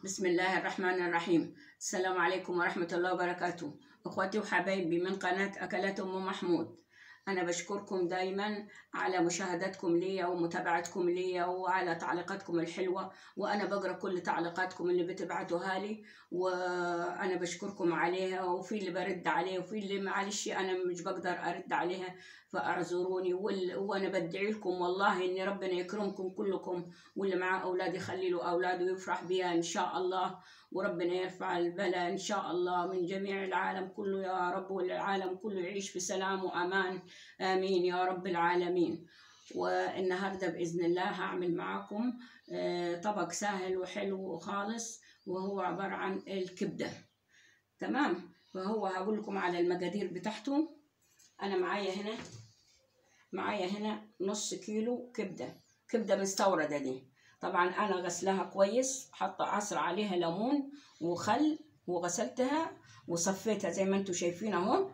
بسم الله الرحمن الرحيم السلام عليكم ورحمة الله وبركاته أخواتي وحبايبي من قناة أكلات أم محمود أنا بشكركم دايما على مشاهدتكم ليا ومتابعتكم ليا وعلى تعليقاتكم الحلوة وأنا بقرأ كل تعليقاتكم اللي بتبعتوها لي وأنا بشكركم عليها وفي اللي برد عليه وفي اللي معلش أنا مش بقدر أرد عليها فاعذروني وال... وأنا بدعي لكم والله إن ربنا يكرمكم كلكم واللي معاه أولاد يخلي له أولاده ويفرح بها إن شاء الله وربنا يرفع البلاء إن شاء الله من جميع العالم كله يا رب والعالم كله يعيش في سلام وأمان آمين يا رب العالمين والنهاردة بإذن الله هعمل معاكم آه، طبق سهل وحلو وخالص وهو عبارة عن الكبدة تمام فهو هقول لكم على المقادير بتاعته أنا معايا هنا معايا هنا نص كيلو كبدة كبدة مستوردة دي طبعا أنا غسلها كويس حاطة عصر عليها ليمون وخل وغسلتها وصفيتها زي ما انتم شايفين اهو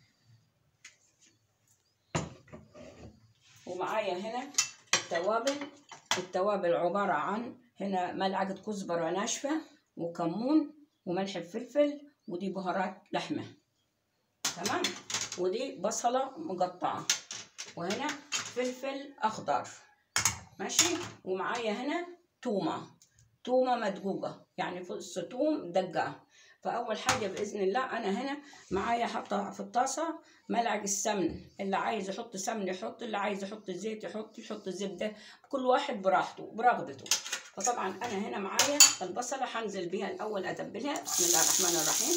ومعايا هنا التوابل التوابل عبارة عن هنا ملعقة كزبرة ناشفة وكمون وملح بفلفل ودي بهارات لحمة تمام ودي بصلة مقطعة وهنا فلفل أخضر ماشي ومعايا هنا تومة تومة مدقوقة يعني فص توم دقة فأول حاجة بإذن الله أنا هنا معايا حاطة في الطاسة ملعقة السمن اللي عايز يحط سمن يحط اللي عايز يحط زيت يحط يحط زبدة كل واحد براحته برغبته فطبعا أنا هنا معايا البصلة هنزل بيها الأول أتبلها بسم الله الرحمن الرحيم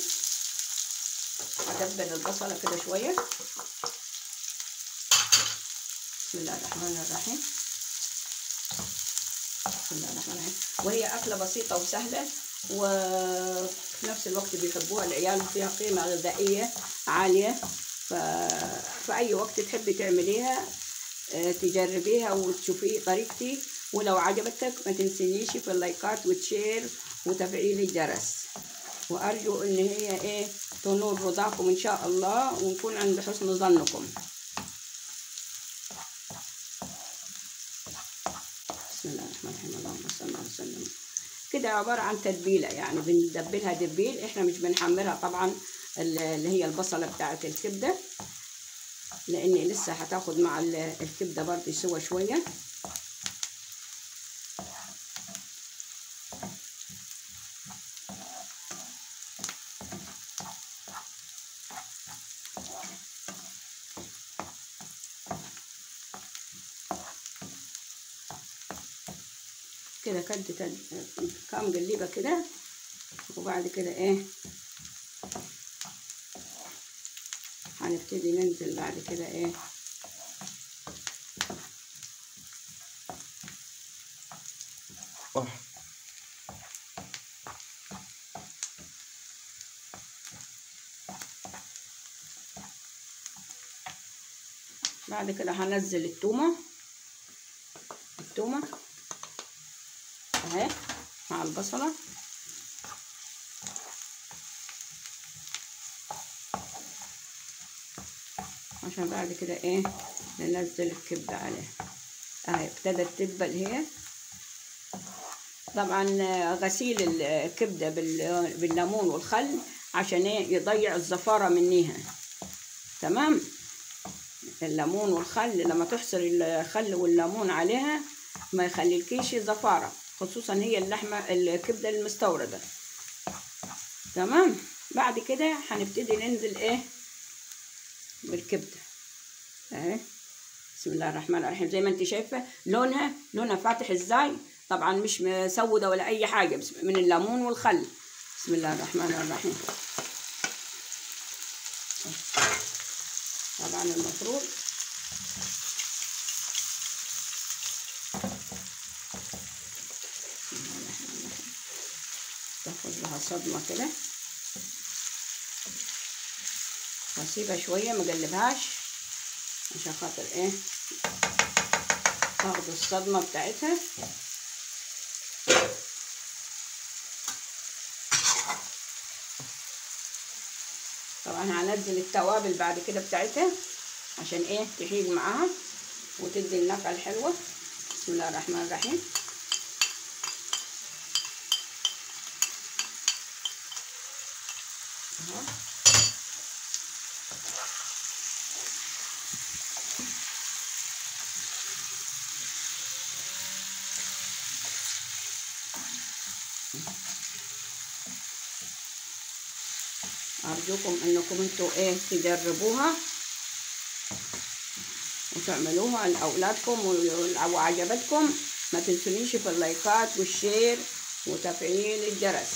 أتبل البصلة كده شوية بسم الله الرحمن الرحيم بسم الله الرحمن الرحيم وهي أكلة بسيطة وسهلة وفي نفس الوقت بيحبوها العيال فيها قيمة غذائية عالية ف... في أي وقت تحبي تعمليها آه، تجربيها وتشوفي طريقتي ولو عجبتك ما تنسينيش في اللايكات وتشير وتفعيل الجرس وأرجو إن هي إيه تنور رضاكم إن شاء الله ونكون عند حسن ظنكم بسم الله الرحمن الرحيم اللهم صل وسلم كده عبارة عن تتبيلة يعني بندبلها دبيل احنا مش بنحمرها طبعا اللي هي البصلة بتاعة الكبدة لان لسه هتاخد مع الكبدة برضه سوا شوية كده كد كام قليبه كده وبعد كده ايه هنبتدي ننزل بعد كده ايه صح بعد كده هنزل التومه التومه اهي مع البصله عشان بعد كده ايه ننزل الكبده عليها اهي ابتدت تدبل هي طبعا غسيل الكبده بالليمون والخل عشان ايه يضيع الزفاره منيها تمام الليمون والخل لما تحصر الخل والليمون عليها ما يخليلكيش زفاره خصوصا هي اللحمه الكبده المستورده تمام بعد كده هنبتدي ننزل ايه بالكبده اهي بسم الله الرحمن الرحيم زي ما انت شايفه لونها لونها فاتح ازاي طبعا مش مسوده ولا اي حاجه بس من الليمون والخل بسم الله الرحمن الرحيم طبعا المفروض تاخد لها صدمة كده واسيبها شوية مقلبهاش عشان خاطر ايه تاخد الصدمة بتاعتها طبعا هنزل التوابل بعد كده بتاعتها عشان ايه تحيد معاها وتدي النكهة الحلوة بسم الله الرحمن الرحيم أهو. أرجوكم إنكم انتوا إيه تجربوها وتعملوها لأولادكم ولو عجبتكم ما تنسونيش في اللايكات والشير وتفعيل الجرس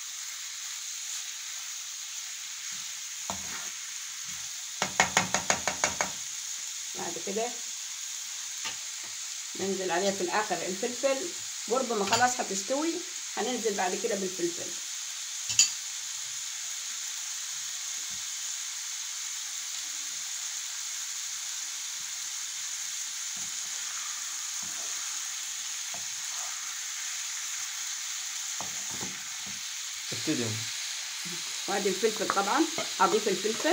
بعد كده ننزل عليها في الآخر الفلفل قرب ما خلاص هتستوي هننزل بعد كده بالفلفل ابتدي وادي الفلفل طبعا هضيف الفلفل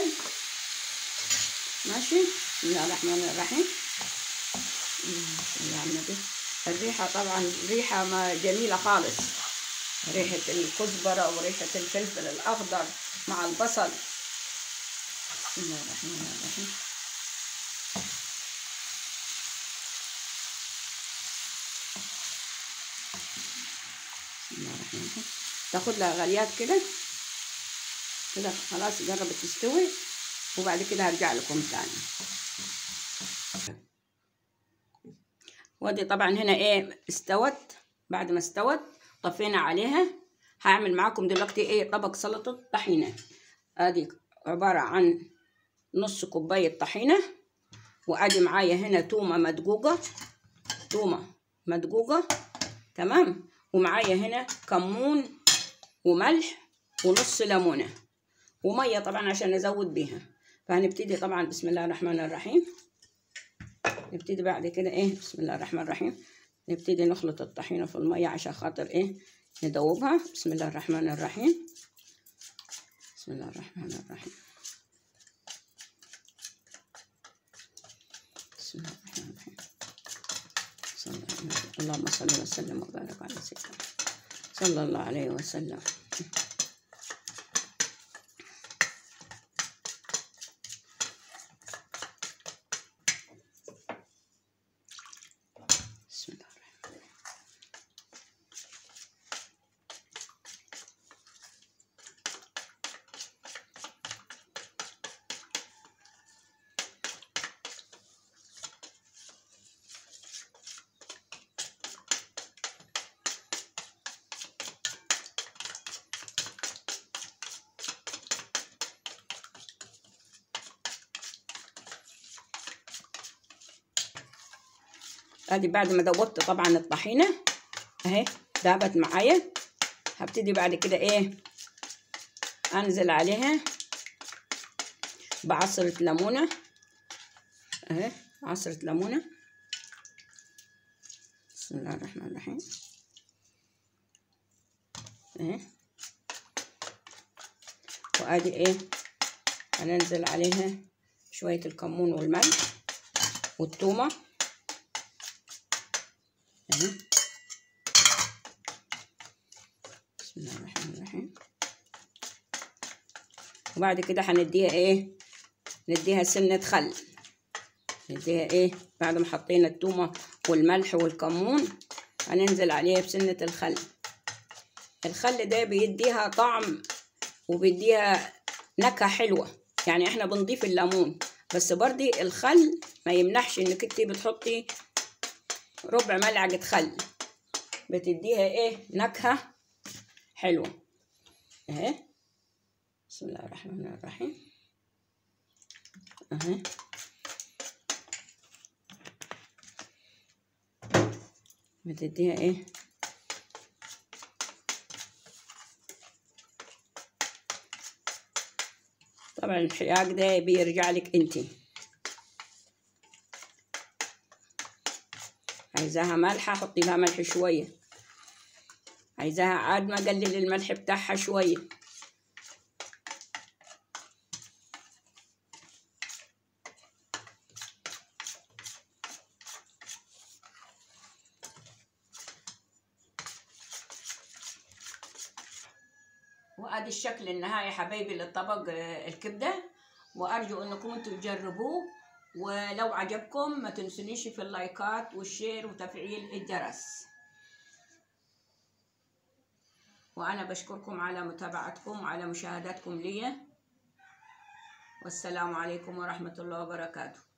ماشي بسم الله الرحمن الرحيم مم، بسم الله على النبي الريحة طبعا ريحة ما جميلة خالص ريحة الكزبرة وريحة الفلفل الأخضر مع البصل بسم الله الرحمن الرحيم بسم الله الرحمن الرحيم تاخد لها غليات كده كده خلاص قربت تستوي وبعد كده هرجع لكم تاني ودي طبعا هنا ايه استوت بعد ما استوت طفينا عليها هعمل معاكم دلوقتي ايه طبق سلطة طحينة ادي عبارة عن نص كوباية طحينة وادي معايا هنا تومة مدقوقة تومة مدقوقة تمام ومعايا هنا كمون وملح ونص ليمونة ومية طبعا عشان نزود بيها فهنبتدي طبعا بسم الله الرحمن الرحيم نبتدي بعد كده ايه بسم الله الرحمن الرحيم نبتدي نخلط الطحينة في المية عشان خاطر ايه ندوبها بسم الله الرحمن الرحيم بسم الله الرحمن الرحيم بسم الله الرحمن الرحيم صلى الله عليه وسلم. اللهم صل وسلم وبارك على سيدنا صلى الله عليه وسلم بسم الله الرحمن الرحيم ادي بعد ما دوبت طبعا الطحينه اهي دابت معايا هبتدي بعد كده ايه انزل عليها بعصرة ليمونة اهي عصرة ليمونة بسم الله الرحمن الرحيم اهي وادي ايه هننزل عليها شوية الكمون والملح والثومة اهي بسم الله الرحمن الرحيم وبعد كده هنديها ايه نديها سنة خل نديها ايه بعد ما حطينا التومة والملح والكمون هننزل عليها بسنة الخل الخل ده بيديها طعم وبيديها نكهة حلوة يعني احنا بنضيف الليمون بس برضي الخل ما يمنحش انك انتي بتحطي ربع ملعقة خل بتديها ايه نكهة حلوة اهي بسم الله الرحمن الرحيم اهي بتديها ايه طبعا الحياق ده بيرجع لك انتي عايزاها مالحة حطي لها ملح شوية عايزاها عاد ما قلل الملح بتاعها شوية وادي الشكل النهائي حبايبي للطبق آه، الكبده وارجو انكم انتم تجربوه ولو عجبكم ما تنسونيش في اللايكات والشير وتفعيل الجرس وانا بشكركم على متابعتكم وعلى مشاهدتكم لي والسلام عليكم ورحمه الله وبركاته